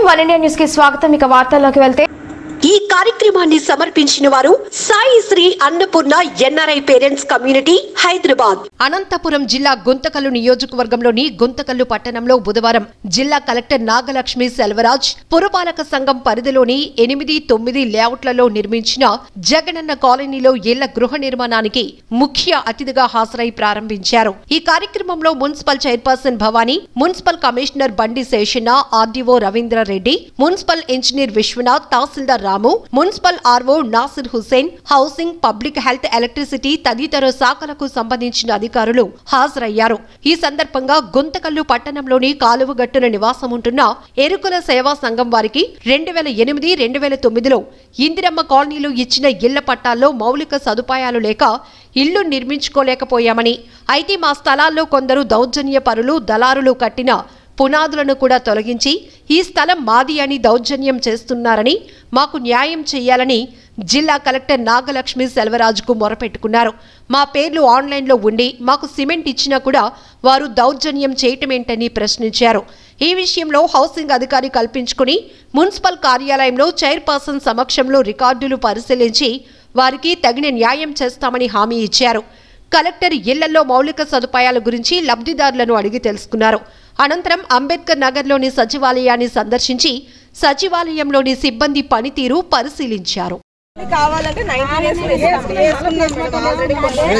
One India news కి స్వాగతం ఇక వార్తల్లోకి వెళ్తే ఈ కార్యక్రమాన్ని సమర్పించిన వారు Sai Shri Annapurna NRI parents community Hyderabad Anantapuram జిల్లా గుంతకల్లు నియోజకవర్గంలోని గుంతకల్లు పట్టణంలో బుధవారం జిల్లా కలెక్టర్ నాగలక్ష్మి సెల్వరాజ్ పురపాలక సంఘం పరిధిలోని ఎనిమిది తొమ్మిది లేఅవుట్లలో నిర్మించిన జగనన్న కాలనీలో ఇళ్ల గృహ నిర్మాణానికి ముఖ్య అతిథిగా హాజరై ప్రారంభించారు ఈ కార్యక్రమంలో municipal chairperson Bhavani municipal commissioner Bandi Seshanna RDO Ravindra Reddy municipal engineer Viswanath tahsildar Ramu municipal RO Nasir Hussain housing public health electricity తదితర శాఖలకు సంబంధించిన అధికారులు హాజరయ్యారు ఈ సందర్భంగా గుంతకల్లు పట్టణంలోని కాలువగట్టున నివాసం ఉంటున్న ఎరుకుల సేవా సంఘం వారికి రెండు వేల ఎనిమిది రెండు వేల తొమ్మిదిలో ఇందిరమ్మ కాలనీలో ఇచ్చిన ఇళ్ల పట్టాల్లో మౌలిక సదుపాయాలు లేక ఇళ్లు నిర్మించుకోలేకపోయామని అయితే మా స్థలాల్లో కొందరు దౌర్జన్య పరులు దళారులు కట్టిన పునాదులను కూడా తొలగించి ఈ స్థలం మాది అని దౌర్జన్యం చేస్తున్నారని మాకు న్యాయం చేయాలని జిల్లా కలెక్టర్ నాగలక్ష్మి సెల్వరాజుకు మొరపెట్టుకున్నారు మా పేర్లు ఆన్లైన్లో ఉండి మాకు సిమెంట్ ఇచ్చినా కూడా వారు దౌర్జన్యం చేయటమేంటని ప్రశ్నించారు ఈ విషయంలో హౌసింగ్ అధికారి కల్పించుకుని మున్సిపల్ కార్యాలయంలో చైర్పర్సన్ సమక్షంలో రికార్డులు పరిశీలించి వారికి తగిన న్యాయం చేస్తామని హామీ ఇచ్చారు కలెక్టర్ ఇళ్లలో మౌలిక సదుపాయాల గురించి లబ్ధిదారులను అడిగి తెలుసుకున్నారు అనంతరం అంబేద్కర్ నగర్లోని సచివాలయాన్ని సందర్శించి సచివాలయంలోని సిబ్బంది పనితీరు పరిశీలించారు కావాలంటే నైన్టీ డేస్ వేసుకున్నాం ఆల్రెడీ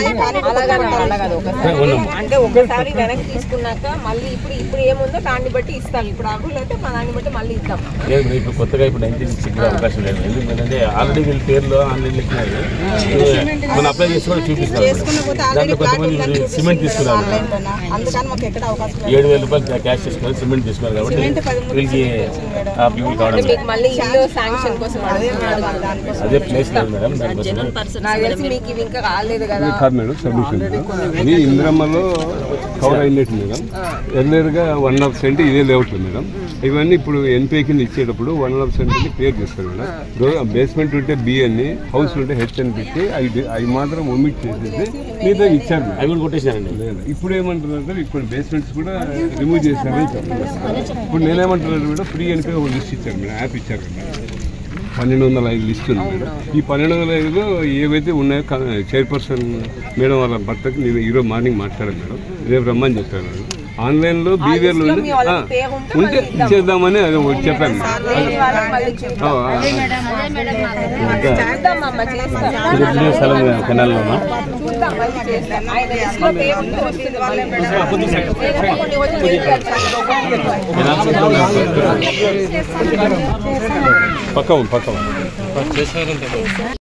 అంటే ఒకసారి వెనక్కి తీసుకున్నాక మళ్ళీ ఇప్పుడు ఇప్పుడు ఏముందో దాన్ని బట్టి ఇస్తాం ఇప్పుడు అవ్వలు అయితే మా దాన్ని బట్టి మళ్ళీ ఇద్దాం లేదు ఇప్పుడు కొత్తగా ఇప్పుడు నైన్టీన్ సిక్స్కి అవకాశం లేదు ఎందుకంటే ఆల్రెడీ వీళ్ళ పేర్లు ఆన్లైన్ ఎక్కినాయి మనం అప్లై చేసి కూడా చూపిస్తారు దాంట్లో కొంతమంది సిమెంట్ తీసుకున్నారు అందుకని మాకు ఎక్కడ అవకాశం లేదు. ఏడు వేల రూపాయలు క్యాష్ తీసుకున్నారు సిమెంట్ తీసుకున్నారు కాబట్టి వీళ్ళకి ఆ పీపుల్ కావడం లేదు. మీకు మళ్ళీ ఇల్లు శాంక్షన్ కోసం అడుగుతున్నారు దానికోసం అదే ప్లేస్ లేదు మేడం దానికోసం నాకు తెలిసి మీకు ఇవి ఇంకా కాలేదు కదా కాదు మేడం సబ్మిషన్ ఇది ఇంద్రమ్మలో కవర్ అయినట్టు మేడం ఎర్లర్గా వన్ హాఫ్ సెంట్ ఇదే లేఅవుట్ మేడం ఇవన్నీ ఇప్పుడు ఎన్పిఐ కింద ఇచ్చేటప్పుడు వన్ హాఫ్ సెంట్ అని క్లియర్ చేస్తారు మేడం బేస్మెంట్ ఉంటే బి అని హౌస్ ఉంటే హెచ్ అని పెట్టి అవి అవి మాత్రం ఒమిట్ చేసేసి మిగతా ఇచ్చారు మేడం అవి కూడా కొట్టేసినారండి లేదు ఇప్పుడు ఏమంటున్నారు ఇప్పుడు బేస్మెంట్స్ కూడా రిమూవ్ చేశారని చెప్తున్నారు ఇప్పుడు నేనేమంటున్నాను మేడం ఫ్రీ అని ఒక లిస్ట్ ఇచ్చారు మేడం యాప్ ఇచ్చారు మేడం పన్నెండు వందల ఐదు లిస్ట్ ఉంది మేడం ఈ పన్నెండు వందల ఐదులో ఏవైతే ఉన్నాయో క- చైర్పర్సన్ మేడం వాళ్ళ భర్తకి నేను ఈరోజు మార్నింగ్ మాట్లాడాను మేడం రేపు రమ్మని చెప్పాను మేడం ఆన్లైన్లో బీవేర్లో లిస్ట్లో మీ వాళ్ళకి పేరు ఉంటే ఉంటే చేద్దామని అది ఒకటి చెప్పాను మేడం లేని వాళ్ళకి మళ్ళీ చూద్దాం. ఆ, ఆ, చేద్దాం అమ్మ చేస్తాం ఇది ఎప్పుడు స్థలం కెనాల్లోనా చూద్దాం మళ్ళీ చేస్తాం ఆయన లిస్ట్లో పేరు ఉంటే వస్తుంది వాళ్ళే లేకపోతే కొన్ని రోజులు వెయిట్ చేయాలి. పక్క పక్క